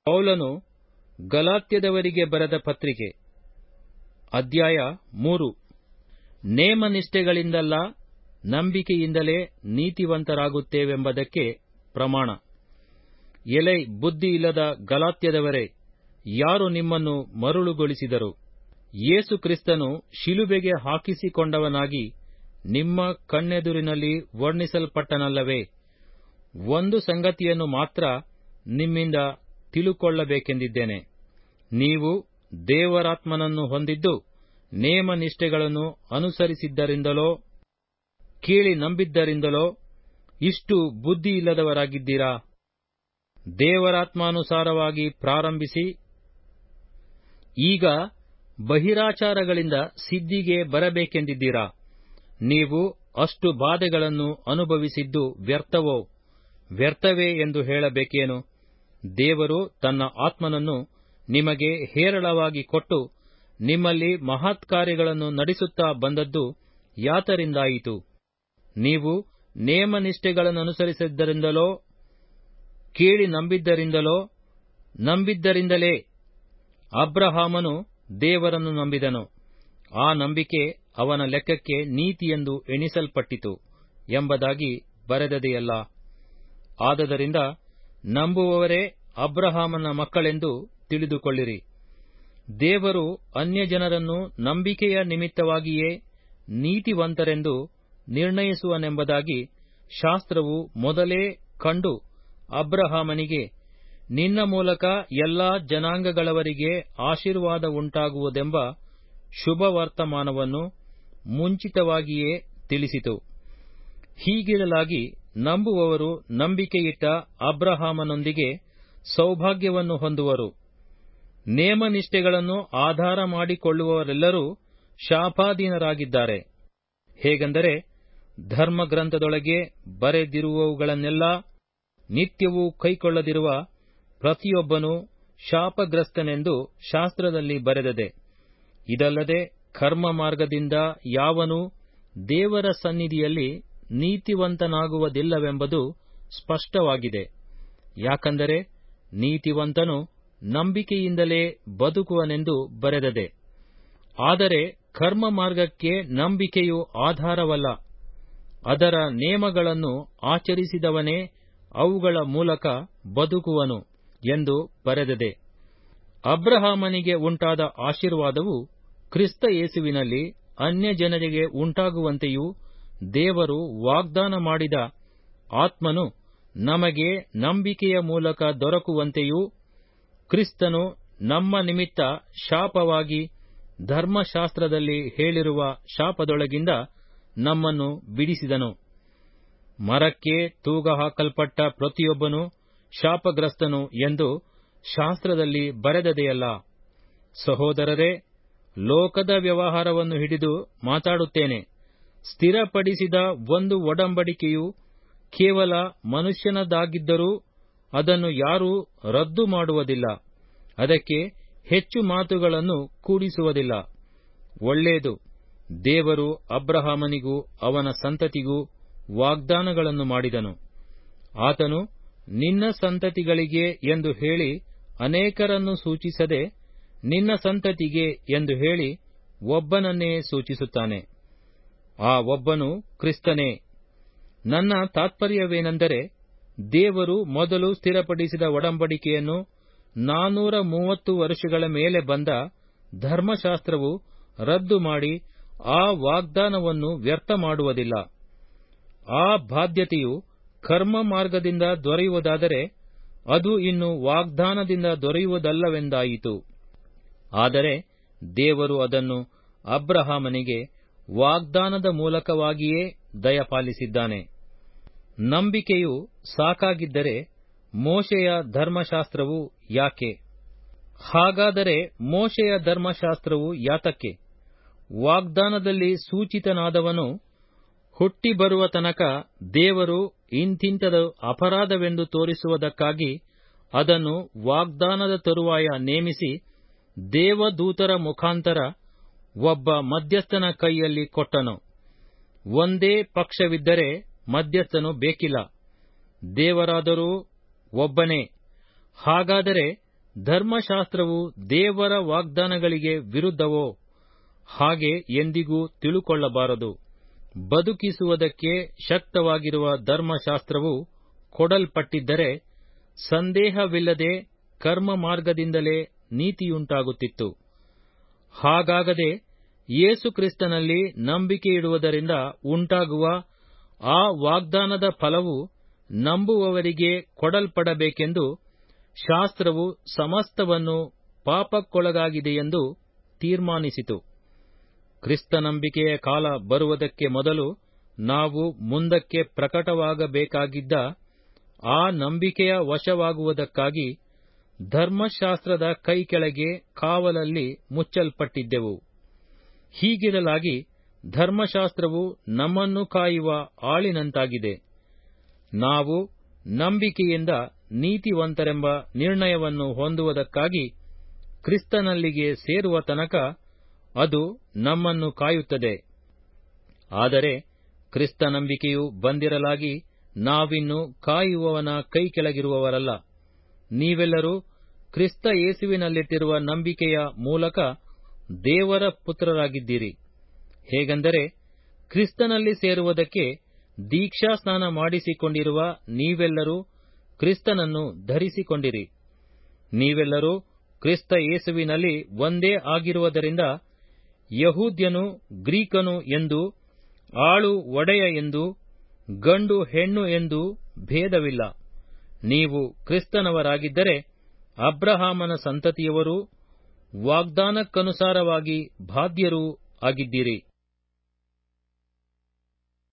ಪೌಲನು ಗಲಾತ್ಯದವರಿಗೆ ಬರೆದ ಪತ್ರಿಕೆ ಅಧ್ಯಾಯ ಮೂರು ನೇಮನಿಷ್ಠೆಗಳಿಂದಲ್ಲ ನಂಬಿಕೆಯಿಂದಲೇ ನೀತಿವಂತರಾಗುತ್ತೇವೆಂಬುದಕ್ಕೆ ಪ್ರಮಾಣ ಎಲೈ ಬುದ್ಧಿ ಇಲ್ಲದ ಗಲಾತ್ಯದವರೇ ಯಾರು ನಿಮ್ಮನ್ನು ಮರುಳುಗೊಳಿಸಿದರು ಯೇಸು ಕ್ರಿಸ್ತನು ಶಿಲುಬೆಗೆ ಹಾಕಿಸಿಕೊಂಡವನಾಗಿ ನಿಮ್ಮ ಕಣ್ಣೆದುರಿನಲ್ಲಿ ವರ್ಣಿಸಲ್ಪಟ್ಟನಲ್ಲವೇ ಒಂದು ಸಂಗತಿಯನ್ನು ಮಾತ್ರ ನಿಮ್ಮಿಂದ ತಿಳುಕೊಳ್ಳಬೇಕೆಂದಿದ್ದೇನೆ ನೀವು ದೇವರಾತ್ಮನನ್ನು ಹೊಂದಿದ್ದು ನೇಮನಿಷ್ಠೆಗಳನ್ನು ಅನುಸರಿಸಿದ್ದರಿಂದಲೋ ಕೇಳಿ ನಂಬಿದ್ದರಿಂದಲೋ ಇಷ್ಟು ಬುದ್ಧಿಯಿಲ್ಲದವರಾಗಿದ್ದೀರಾ ದೇವರಾತ್ಮಾನುಸಾರವಾಗಿ ಪ್ರಾರಂಭಿಸಿ ಈಗ ಬಹಿರಾಚಾರಗಳಿಂದ ಸಿದ್ಧಿಗೆ ಬರಬೇಕೆಂದಿದ್ದೀರಾ ನೀವು ಅಷ್ಟು ಬಾಧೆಗಳನ್ನು ಅನುಭವಿಸಿದ್ದು ವ್ಯರ್ಥವೋ ವ್ಯರ್ಥವೇ ಎಂದು ಹೇಳಬೇಕೇನು ದೇವರು ತನ್ನ ಆತ್ಮನನ್ನು ನಿಮಗೆ ಹೇರಳವಾಗಿ ಕೊಟ್ಟು ನಿಮ್ಮಲ್ಲಿ ಮಹತ್ಕಾರ್ಯಗಳನ್ನು ನಡೆಸುತ್ತಾ ಬಂದದ್ದು ಯಾತರಿಂದಾಯಿತು ನೀವು ನೇಮನಿಷ್ಠೆಗಳನ್ನನುಸರಿಸಿದ್ದರಿಂದಲೋ ಕೇಳಿ ನಂಬಿದ್ದರಿಂದಲೋ ನಂಬಿದ್ದರಿಂದಲೇ ಅಬ್ರಹಾಮನು ದೇವರನ್ನು ನಂಬಿದನು ಆ ನಂಬಿಕೆ ಅವನ ಲೆಕ್ಕಕ್ಕೆ ನೀತಿಯೆಂದು ಎಣಿಸಲ್ಪಟ್ಟಿತು ಎಂಬುದಾಗಿ ಬರೆದದೆಯಲ್ಲ ಆದದರಿಂದ ನಂಬುವವರೇ ಅಬ್ರಹಾಮನ ಮಕ್ಕಳೆಂದು ತಿಳಿದುಕೊಳ್ಳಿರಿ ದೇವರು ಅನ್ಯಜನರನ್ನು ನಂಬಿಕೆಯ ನಿಮಿತ್ತವಾಗಿಯೇ ನೀತಿವಂತರೆಂದು ನಿರ್ಣಯಿಸುವನೆಂಬುದಾಗಿ ಶಾಸ್ತ್ರವು ಮೊದಲೇ ಕಂಡು ಅಬ್ರಹಾಮನಿಗೆ ನಿನ್ನ ಮೂಲಕ ಎಲ್ಲಾ ಜನಾಂಗಗಳವರಿಗೆ ಆಶೀರ್ವಾದವುಂಟಾಗುವುದೆಂಬ ಶುಭವರ್ತಮಾನವನ್ನು ಮುಂಚಿತವಾಗಿಯೇ ತಿಳಿಸಿತು ಹೀಗಿರಲಾಗಿ ನಂಬುವವರು ನಂಬಿಕೆಯಿಟ್ಟ ಅಬ್ರಹಾಮನೊಂದಿಗೆ ಸೌಭಾಗ್ಯವನ್ನು ಹೊಂದುವರು ನೇಮನಿಷ್ಠೆಗಳನ್ನು ಆಧಾರ ಮಾಡಿಕೊಳ್ಳುವವರೆಲ್ಲರೂ ಶಾಪಾಧೀನರಾಗಿದ್ದಾರೆ ಹೇಗೆಂದರೆ ಧರ್ಮಗ್ರಂಥದೊಳಗೆ ಬರೆದಿರುವವುಗಳನ್ನೆಲ್ಲ ನಿತ್ಯವೂ ಕೈಕೊಳ್ಳದಿರುವ ಪ್ರತಿಯೊಬ್ಬನೂ ಶಾಪಗ್ರಸ್ತನೆಂದು ಶಾಸ್ತ್ರದಲ್ಲಿ ಬರೆದದೆ ಇದಲ್ಲದೆ ಕರ್ಮ ಮಾರ್ಗದಿಂದ ಯಾವನೂ ದೇವರ ಸನ್ನಿಧಿಯಲ್ಲಿ ನೀತಿವಂತನಾಗುವುದಿಲ್ಲವೆಂಬುದು ಸ್ಪಷ್ಟವಾಗಿದೆ ಯಾಕಂದರೆ ನೀತಿವಂತನು ನಂಬಿಕೆಯಿಂದಲೇ ಬದುಕುವನೆಂದು ಬರೆದದೆ ಆದರೆ ಕರ್ಮ ಮಾರ್ಗಕ್ಕೆ ನಂಬಿಕೆಯು ಆಧಾರವಲ್ಲ ಅದರ ನೇಮಗಳನ್ನು ಆಚರಿಸಿದವನೇ ಅವುಗಳ ಮೂಲಕ ಬದುಕುವನು ಎಂದು ಬರೆದದೆ ಅಬ್ರಹಾಮನಿಗೆ ಉಂಟಾದ ಆಶೀರ್ವಾದವು ಕ್ರಿಸ್ತ ಯೇಸುವಿನಲ್ಲಿ ಅನ್ಯಜನರಿಗೆ ಉಂಟಾಗುವಂತೆಯೂ ದೇವರು ವಾಗ್ದಾನ ಮಾಡಿದ ಆತ್ಮನು ನಮಗೆ ನಂಬಿಕೆಯ ಮೂಲಕ ದೊರಕುವಂತೆಯೂ ಕ್ರಿಸ್ತನು ನಮ್ಮ ನಿಮಿತ್ತ ಶಾಪವಾಗಿ ಧರ್ಮಶಾಸ್ತ್ರದಲ್ಲಿ ಹೇಳಿರುವ ಶಾಪದೊಳಗಿಂದ ನಮ್ಮನ್ನು ಬಿಡಿಸಿದನು ಮರಕ್ಕೆ ತೂಗ ಹಾಕಲ್ಪಟ್ಟ ಪ್ರತಿಯೊಬ್ಬನು ಶಾಪಗ್ರಸ್ತನು ಎಂದು ಶಾಸ್ತ್ರದಲ್ಲಿ ಬರೆದದೆಯಲ್ಲ ಸಹೋದರರೇ ಲೋಕದ ವ್ಯವಹಾರವನ್ನು ಹಿಡಿದು ಮಾತಾಡುತ್ತೇನೆ ಸ್ಥಿರಪಡಿಸಿದ ಒಂದು ಒಡಂಬಡಿಕೆಯು ಕೇವಲ ಮನುಷ್ಯನದಾಗಿದ್ದರೂ ಅದನ್ನು ಯಾರೂ ರದ್ದು ಮಾಡುವುದಿಲ್ಲ ಅದಕ್ಕೆ ಹೆಚ್ಚು ಮಾತುಗಳನ್ನು ಕೂಡಿಸುವುದಿಲ್ಲ ಒಳ್ಳೆಯದು ದೇವರು ಅಬ್ರಹಾಮನಿಗೂ ಅವನ ಸಂತತಿಗೂ ವಾಗ್ದಾನಗಳನ್ನು ಮಾಡಿದನು ಆತನು ನಿನ್ನ ಸಂತತಿಗಳಿಗೆ ಎಂದು ಹೇಳಿ ಅನೇಕರನ್ನು ಸೂಚಿಸದೆ ನಿನ್ನ ಸಂತತಿಗೆ ಎಂದು ಹೇಳಿ ಒಬ್ಬನನ್ನೇ ಸೂಚಿಸುತ್ತಾನೆ ಆ ಒಬ್ಬನು ಕ್ರಿಸ್ತನೇ ನನ್ನ ತಾತ್ಪರ್ಯವೇನೆಂದರೆ ದೇವರು ಮೊದಲು ಸ್ಥಿರಪಡಿಸಿದ ಒಡಂಬಡಿಕೆಯನ್ನು ನಾನೂರ ಮೂವತ್ತು ವರ್ಷಗಳ ಮೇಲೆ ಬಂದ ಧರ್ಮಶಾಸ್ತ್ರವು ರದ್ದು ಮಾಡಿ ಆ ವಾಗ್ದಾನವನ್ನು ವ್ಯರ್ಥ ಮಾಡುವುದಿಲ್ಲ ಆ ಬಾಧ್ಯತೆಯು ಕರ್ಮ ಮಾರ್ಗದಿಂದ ದೊರೆಯುವುದಾದರೆ ಅದು ಇನ್ನು ವಾಗ್ದಾನದಿಂದ ದೊರೆಯುವುದಲ್ಲವೆಂದಾಯಿತು ಆದರೆ ದೇವರು ಅದನ್ನು ಅಬ್ರಹಾಮನಿಗೆ ವಾಗ್ದಾನದ ಮೂಲಕವಾಗಿಯೇ ದಯಪಾಲಿಸಿದ್ದಾನೆ ನಂಬಿಕೆಯು ಸಾಕಾಗಿದ್ದರೆ ಮೋಶೆಯ ಧರ್ಮಶಾಸ್ತ್ರವು ಯಾಕೆ ಹಾಗಾದರೆ ಮೋಶೆಯ ಧರ್ಮಶಾಸ್ತ್ರವು ಯಾತಕ್ಕೆ ವಾಗ್ದಾನದಲ್ಲಿ ಸೂಚಿತನಾದವನು ಹುಟ್ಟಿ ಬರುವ ತನಕ ದೇವರು ಇಂತಿಂತದು ಅಪರಾಧವೆಂದು ತೋರಿಸುವುದಕ್ಕಾಗಿ ಅದನ್ನು ವಾಗ್ದಾನದ ತರುವಾಯ ನೇಮಿಸಿ ದೇವದೂತರ ಮುಖಾಂತರ ಒಬ್ಬ ಮಧ್ಯಸ್ಥನ ಕೈಯಲ್ಲಿ ಕೊಟ್ಟನು ಒಂದೇ ಪಕ್ಷವಿದ್ದರೆ ಮಧ್ಯಸ್ಥನು ಬೇಕಿಲ್ಲ ದೇವರಾದರೂ ಒಬ್ಬನೇ ಹಾಗಾದರೆ ಧರ್ಮಶಾಸ್ತ್ರವು ದೇವರ ವಾಗ್ದಾನಗಳಿಗೆ ವಿರುದ್ಧವೋ ಹಾಗೆ ಎಂದಿಗೂ ತಿಳುಕೊಳ್ಳಬಾರದು ಬದುಕಿಸುವುದಕ್ಕೆ ಶಕ್ತವಾಗಿರುವ ಧರ್ಮಶಾಸ್ತ್ರವು ಕೊಡಲ್ಪಟ್ಟಿದ್ದರೆ ಸಂದೇಹವಿಲ್ಲದೆ ಕರ್ಮ ಮಾರ್ಗದಿಂದಲೇ ನೀತಿಯುಂಟಾಗುತ್ತಿತ್ತು ಹಾಗಾಗದೆ ಯೇಸುಕ್ರಿಸ್ತನಲ್ಲಿ ನಂಬಿಕೆಯಿಡುವುದರಿಂದ ಉಂಟಾಗುವ ಆ ವಾಗ್ದಾನದ ಫಲವು ನಂಬುವವರಿಗೆ ಕೊಡಲ್ಪಡಬೇಕೆಂದು ಶಾಸ್ತ್ರವು ಸಮಸ್ತವನ್ನು ಪಾಪಕ್ಕೊಳಗಾಗಿದೆಯೆಂದು ತೀರ್ಮಾನಿಸಿತು ಕ್ರಿಸ್ತನಂಬಿಕೆಯ ಕಾಲ ಬರುವುದಕ್ಕೆ ಮೊದಲು ನಾವು ಮುಂದಕ್ಕೆ ಪ್ರಕಟವಾಗಬೇಕಾಗಿದ್ದ ಆ ನಂಬಿಕೆಯ ವಶವಾಗುವುದಕ್ಕಾಗಿ ಧರ್ಮಶಾಸ್ತ್ರದ ಕೈಕೆಳಗೆ ಕಾವಲಲ್ಲಿ ಮುಚ್ಚಲ್ಪಟ್ಟಿದ್ದೆವು ಹೀಗಿರಲಾಗಿ ಧರ್ಮಶಾಸ್ತ್ರವು ನಮ್ಮನ್ನು ಕಾಯುವ ಆಳಿನಂತಾಗಿದೆ ನಾವು ನಂಬಿಕೆಯಿಂದ ನೀತಿವಂತರೆಂಬ ನಿರ್ಣಯವನ್ನು ಹೊಂದುವುದಕ್ಕಾಗಿ ಕ್ರಿಸ್ತನಲ್ಲಿಗೆ ಸೇರುವ ತನಕ ಅದು ನಮ್ಮನ್ನು ಕಾಯುತ್ತದೆ ಆದರೆ ಕ್ರಿಸ್ತ ನಂಬಿಕೆಯು ಬಂದಿರಲಾಗಿ ನಾವಿನ್ನು ಕಾಯುವವನ ಕೈ ಕೆಳಗಿರುವವರಲ್ಲ ನೀವೆಲ್ಲರೂ ಕ್ರಿಸ್ತ ಯೇಸುವಿನಲ್ಲಿಟ್ಟಿರುವ ನಂಬಿಕೆಯ ಮೂಲಕ ದೇವರ ಪುತ್ರರಾಗಿದ್ದೀರಿ ಹೇಗೆಂದರೆ ಕ್ರಿಸ್ತನಲ್ಲಿ ಸೇರುವುದಕ್ಕೆ ದೀಕ್ಷಾಸ್ನಾನ ಮಾಡಿಸಿಕೊಂಡಿರುವ ನೀವೆಲ್ಲರೂ ಕ್ರಿಸ್ತನನ್ನು ಧರಿಸಿಕೊಂಡಿರಿ ನೀವೆಲ್ಲರೂ ಕ್ರಿಸ್ತ ಯೇಸುವಿನಲ್ಲಿ ಒಂದೇ ಆಗಿರುವುದರಿಂದ ಯಹೂದ್ಯನು ಗ್ರೀಕನು ಎಂದು ಆಳು ಒಡೆಯ ಎಂದು ಗಂಡು ಹೆಣ್ಣು ಎಂದು ಭೇದವಿಲ್ಲ ನೀವು ಕ್ರಿಸ್ತನವರಾಗಿದ್ದರೆ ಅಬ್ರಹಾಮನ ಸಂತತಿಯವರೂ ವಾಗ್ದಾನಕ್ಕನುಸಾರವಾಗಿ ಬಾಧ್ಯರೂ ಆಗಿದ್ದೀರಿ